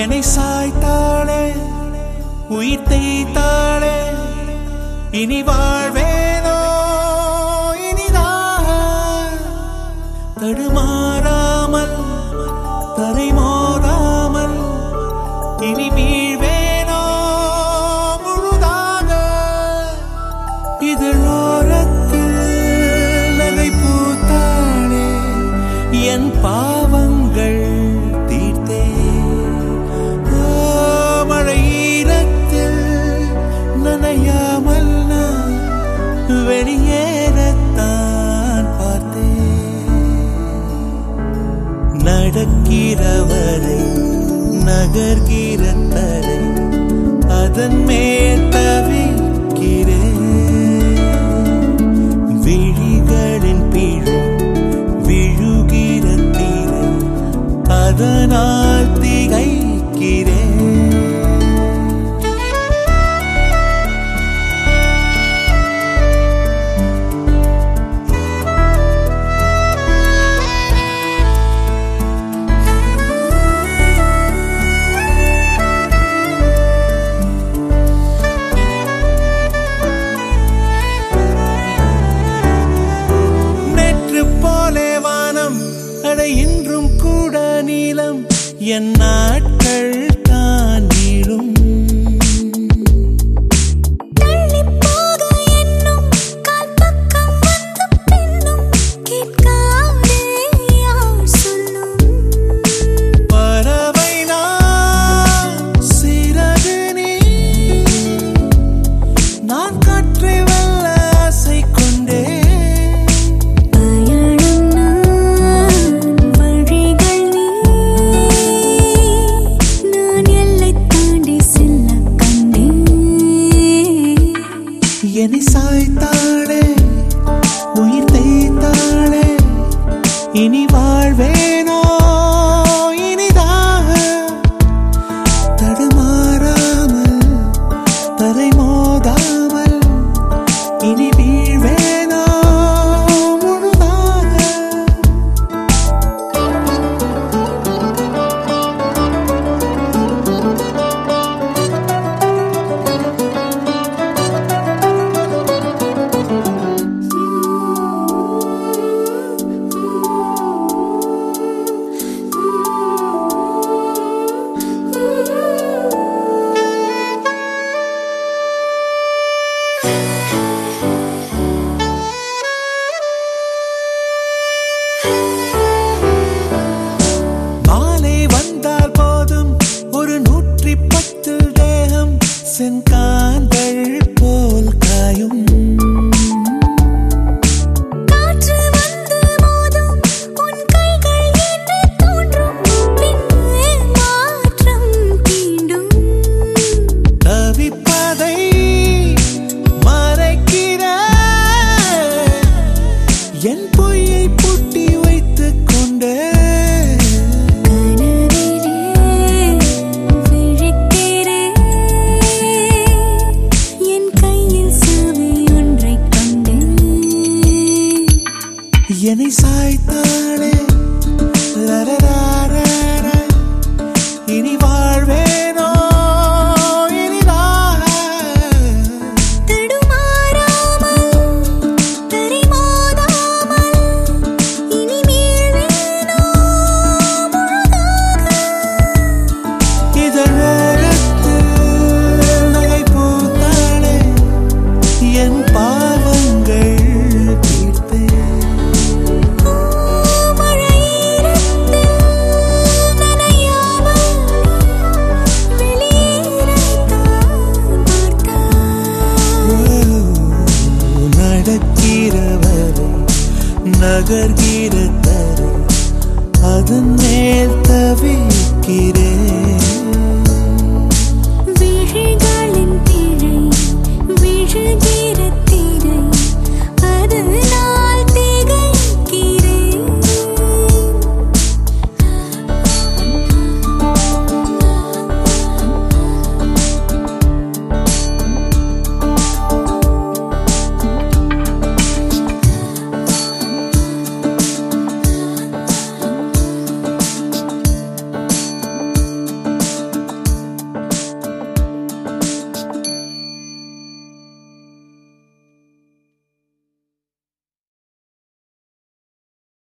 என்னை சாய்த்தாளே உயிர் தேய்த்தாளே இனி வாழ்வேனோ இனிதாக தடுமாறாமல் தரை மோதாமல் இனி வீழ்வேனோ முழுதாக இதழோரத்தில் நகை பூத்தாளே என் பாவங்கள் தீர்த்தே ஆ, மழை ஈரத்தில் நனையாமல் நான் வெளியேறத்தான் பார்த்தேன் நடக்கிறவரை நகர்கிற தரை அதன் மேல் தவிக்கிறேன் விழிகளின் பிழை விழுகிற தீரை அதனால் திகைக்கிறேன் நேற்று போலே வானம் அட இன்றும் கூட நீளம் என் நாட்கள் தான் நீளும் தள்ளிப் போக எண்ணும் கால் பக்கம் வந்து பின்னும் கேட்காதே யார் சொல்லும் பறவை நான் சிறகு நீ நான் காற்றை வெல்ல ஆசை கொண்டேன் பயணம் நான் வழிகள் நீ நான் எல்லை தாண்டி செல்ல கண்டேன் என்னை சாய்த்தாளே உயிர் தேய்த்தாளே இனி வாழ்வேனோ இனிதாக தடுமாறாமல் தரை மோதாமல் இனி வீழ்வேனோ முழுதாக மாலை வந்தால் போதும் ஒரு நூற்றி பத்து தேகம் செங்காந்தள் போல் காயும் காற்று வந்து மோதும் உன் கைகள் என்று தோன்றும் பின்னே மாற்றம் தீண்டும் தவிப்பதை மறைக்கிற என் பொய்யை பூட்டி வைத்துக் கொண்டே கனவிலே விழிக்கிறேன் என் கையில் சாவி ஒன்றைக் கண்டேன் என்னை சாய்த்தாளே லரராரர. இனி வாழ்வேனோ இனிதாக தடுமாறாமல் தரை மோதாமல் இனி மீழ்வேனோ முழுதாக இதழோரத்தில் நகை பூத்தாளே என் பாவங்கள் தீர்த்தேன் மழையிரத்தில் நனையாமல் வெளியேறத்தான் பார்த்தாய் நடக்கிறவரை நகர்கிற தரை அதன் மேல் தவிக்கிறேன்